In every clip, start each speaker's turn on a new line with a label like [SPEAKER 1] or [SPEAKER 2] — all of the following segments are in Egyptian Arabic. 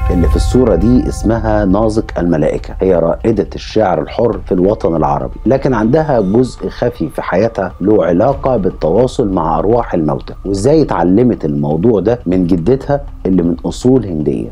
[SPEAKER 1] اللي في الصورة دي اسمها نازك الملائكة هي رائدة الشعر الحر في الوطن العربي لكن عندها جزء خفي في حياتها له علاقة بالتواصل مع أرواح الموتى وإزاي اتعلمت الموضوع ده من جدتها اللي من أصول هندية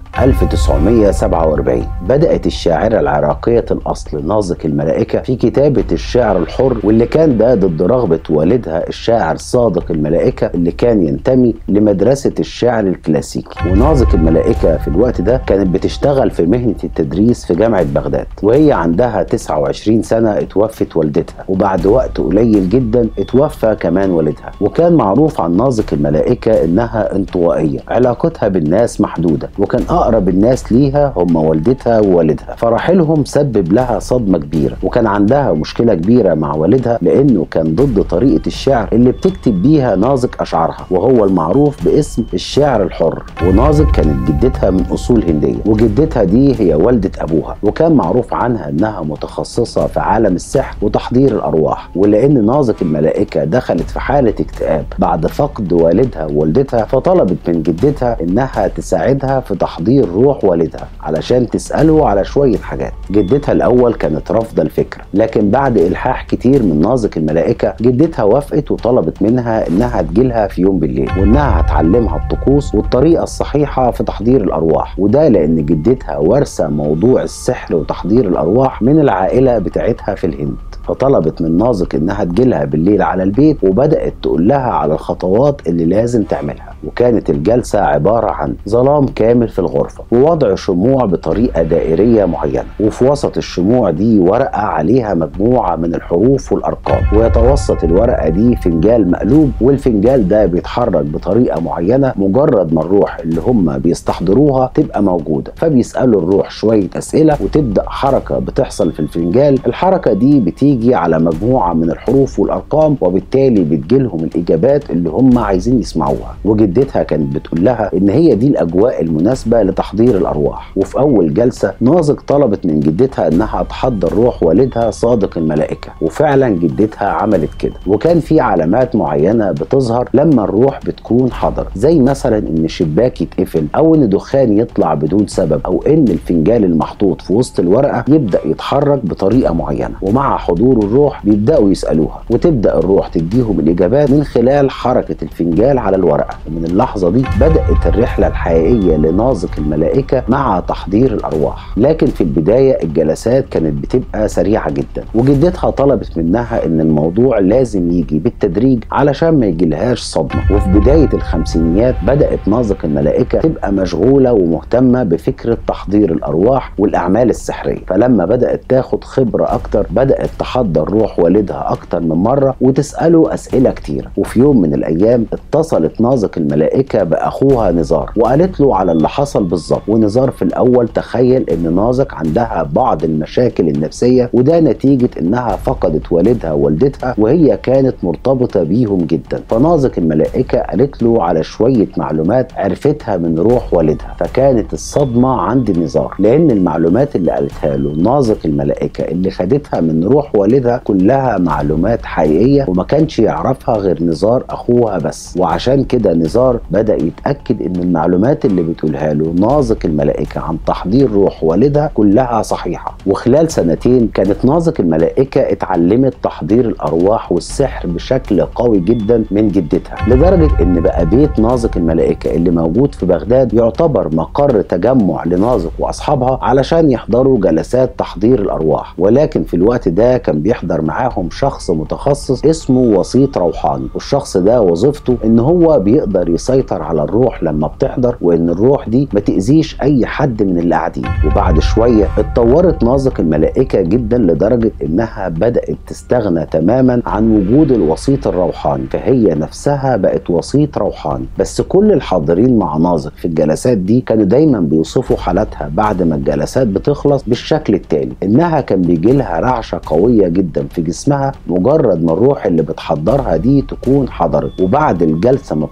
[SPEAKER 1] 1947 بدأت الشاعرة العراقية الأصل نازك الملائكة في كتابة الشعر الحر واللي كان ده ضد رغبة والدها الشاعر صادق الملائكة اللي كان ينتمي لمدرسة الشعر الكلاسيكي ونازك الملائكة في الوقت ده كانت بتشتغل في مهنة التدريس في جامعة بغداد وهي عندها 29 سنة اتوفت والدتها وبعد وقت قليل جدا اتوفى كمان والدها وكان معروف عن نازك الملائكة انها انطوائية علاقتها بالناس محدودة وكان اقرب الناس ليها هم والدتها ووالدها فرحيلهم سبب لها صدمة كبيرة وكان عندها مشكلة كبيرة مع والدها لانه كان ضد طريقة الشعر اللي بتكتب بيها نازك اشعارها وهو المعروف باسم الشعر الحر ونازك كانت جدتها من اصول هندية وجدتها دي هي والدة ابوها وكان معروف عنها انها متخصصة في عالم السحر وتحضير الارواح ولان نازك الملائكة دخلت في حالة اكتئاب بعد فقد والدها ووالدتها فطلبت من جدتها انها تساعدها في تحضير روح والدها علشان تسأله على شوية حاجات جدتها الاول كانت رافضة الفكرة لكن بعد الحاح كتير من نازك الملائكة جدتها وافقت وطلبت منها انها تجيلها في يوم بالليل وانها هتعلمها الطقوس والطريقة الصحيحة في تحضير الارواح وده لان جدتها وارثة موضوع السحر وتحضير الارواح من العائلة بتاعتها في الهند فطلبت من نازك انها تجيلها بالليل على البيت وبدات تقول لها على الخطوات اللي لازم تعملها وكانت الجلسه عباره عن ظلام كامل في الغرفه ووضع شموع بطريقه دائريه معينه وفي وسط الشموع دي ورقه عليها مجموعه من الحروف والارقام ويتوسط الورقه دي فنجال مقلوب والفنجال ده بيتحرك بطريقه معينه مجرد ما الروح اللي هم بيستحضروها تبقى موجوده فبيسالوا الروح شويه اسئله وتبدا حركه بتحصل في الفنجال الحركه دي بتيجي بتيجي على مجموعة من الحروف والأرقام وبالتالي بتجيلهم الإجابات اللي هم عايزين يسمعوها وجدتها كانت بتقول لها إن هي دي الأجواء المناسبة لتحضير الأرواح وفي أول جلسة نازك طلبت من جدتها إنها تحضر روح والدها صادق الملائكة وفعلا جدتها عملت كده وكان في علامات معينة بتظهر لما الروح بتكون حضر زي مثلا إن الشباك يتقفل أو إن دخان يطلع بدون سبب أو إن الفنجان المحطوط في وسط الورقة يبدأ يتحرك بطريقة معينة ومع حضور حضور الروح بيبداوا يسالوها وتبدا الروح تديهم الاجابات من خلال حركه الفنجال على الورقه ومن اللحظه دي بدات الرحله الحقيقيه لنازك الملائكه مع تحضير الارواح لكن في البدايه الجلسات كانت بتبقى سريعه جدا وجدتها طلبت منها ان الموضوع لازم يجي بالتدريج علشان ما يجيلهاش صدمه وفي بدايه الخمسينيات بدات نازك الملائكه تبقى مشغوله ومهتمه بفكره تحضير الارواح والاعمال السحريه فلما بدات تاخد خبره اكتر بدات تحضر تحضر روح والدها أكتر من مرة وتسأله أسئلة كتيرة وفي يوم من الأيام اتصلت نازك الملائكة بأخوها نزار وقالت له على اللي حصل بالظبط ونزار في الأول تخيل إن نازك عندها بعض المشاكل النفسية وده نتيجة إنها فقدت والدها ووالدتها وهي كانت مرتبطة بيهم جدا فنازك الملائكة قالت له على شوية معلومات عرفتها من روح والدها فكانت الصدمة عند نزار لأن المعلومات اللي قالتها له نازك الملائكة اللي خدتها من روح والدها والدها كلها معلومات حقيقيه وما كانش يعرفها غير نزار اخوها بس وعشان كده نزار بدا يتاكد ان المعلومات اللي بتقولها له نازك الملائكه عن تحضير روح والدها كلها صحيحه وخلال سنتين كانت نازك الملائكه اتعلمت تحضير الارواح والسحر بشكل قوي جدا من جدتها لدرجه ان بقى بيت نازك الملائكه اللي موجود في بغداد يعتبر مقر تجمع لنازك واصحابها علشان يحضروا جلسات تحضير الارواح ولكن في الوقت ده كان بيحضر معاهم شخص متخصص اسمه وسيط روحاني والشخص ده وظيفته ان هو بيقدر يسيطر على الروح لما بتحضر وان الروح دي ما تاذيش اي حد من اللي قاعدين وبعد شويه اتطورت نازك الملائكه جدا لدرجه انها بدات تستغنى تماما عن وجود الوسيط الروحاني فهي نفسها بقت وسيط روحاني بس كل الحاضرين مع نازك في الجلسات دي كانوا دايما بيوصفوا حالتها بعد ما الجلسات بتخلص بالشكل التالي انها كان بيجي لها رعشه قويه جدا في جسمها مجرد ما الروح اللي بتحضرها دي تكون حضرت وبعد الجلسه ما بتخلص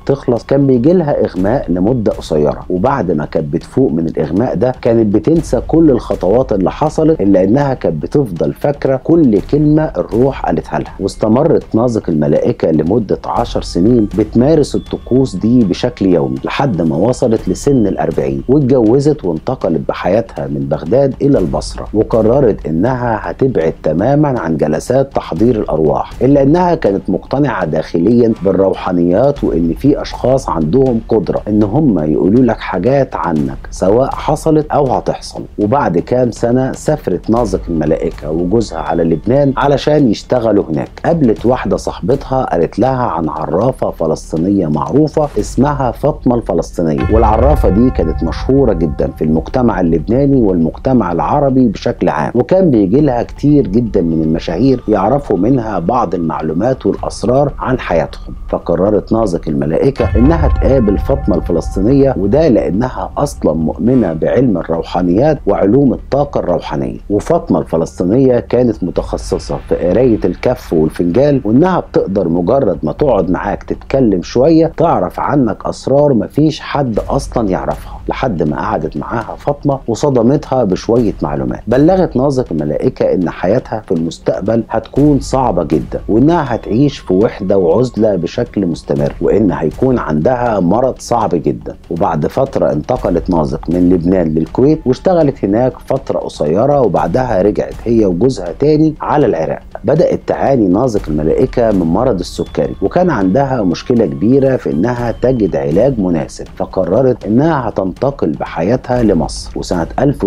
[SPEAKER 1] ناظر كان بيجي لها اغماء لمده قصيره وبعد ما كانت بتفوق من الاغماء ده كانت بتنسى كل الخطوات اللي حصلت الا انها كانت بتفضل فاكره كل كلمه الروح قالتها لها واستمرت نازق الملائكه لمده عشر سنين بتمارس الطقوس دي بشكل يومي لحد ما وصلت لسن الأربعين واتجوزت وانتقلت بحياتها من بغداد إلى البصرة وقررت إنها هتبعد تماما عن جلسات تحضير الأرواح إلا إنها كانت مقتنعة داخليا بالروحانيات وإن في أشخاص عندهم قدرة إن هم يقولوا لك حاجات عنك سواء حصلت أو هتحصل وبعد كام سنة سافرت نازق الملائكة وجوزها على لبنان علشان يشتغلوا هناك قابلت واحدة صاحبتها قالت لها عن عرافة فلسطينية معروفة اسمها فاطمة الفلسطينية والعرافة دي كانت مشهورة جدا في المجتمع اللبناني والمجتمع العربي بشكل عام وكان بيجي لها كتير جدا من المشاهير يعرفوا منها بعض المعلومات والأسرار عن حياتهم فقررت نازق الملائكة إنها تقابل فاطمة الفلسطينية وده لأنها أصلا مؤمنة بعلم الروحانيات وعلوم الطاقة الروحانية وفاطمة الفلسطينية كانت متخصصة في قراية الكف والفنجال وإنها بتقدر مجرد ما تقعد معاك تتكلم شوية تعرف عنك أسرار مفيش حد أصلا يعرفها لحد ما قعدت معاها فاطمة وصدمتها بشوية معلومات بلغت نازق الملائكة إن حياتها في المستقبل هتكون صعبة جدا وإنها هتعيش في وحدة وعزلة بشكل مستمر وإن هيكون عندها مرض صعب جدا وبعد فترة انتقلت نازق من لبنان للكويت واشتغلت هناك فترة قصيرة وبعدها رجعت هي وجوزها تاني على العراق بدأت تعاني نازق الملائكة من مرض السكري وكان عندها مشكلة كبيرة في إنها تجد علاج مناسب فقررت إنها هتنتقل بحياتها لمصر وسنة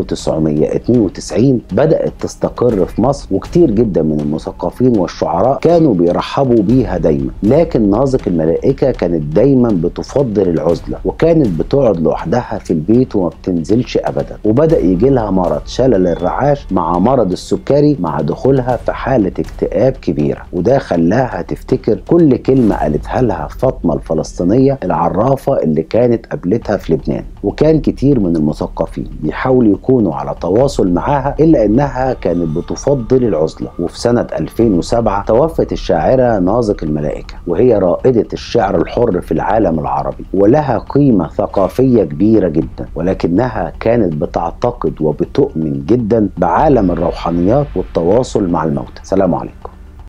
[SPEAKER 1] 1992 بدأت تستقر في مصر وكتير جدا من المثقفين والشعراء كانوا بيرحبوا بيها دايما لكن نازق الملائكة كانت دايما بتفضل العزلة وكانت بتقعد لوحدها في البيت وما بتنزلش أبدا وبدأ يجي لها مرض شلل الرعاش مع مرض السكري مع دخولها في حالة اكتئاب كبيرة وده خلاها تفتكر كل كلمة قالتها لها فاطمة الفلسطينية العرافة اللي كانت قابلتها في لبنان وكان كتير من المثقفين بيحاولوا يكونوا على تواصل معاها إلا إنها كانت بتفضل العزلة وفي سنة 2007 توفت الشاعرة نازق الملائكة وهي رائدة الشعر الحر في العالم العربي ولها قيمة ثقافية كبيرة جدا ولكنها كانت بتعتقد وبتؤمن جدا بعالم الروحانيات والتواصل مع الموتى سلام عليكم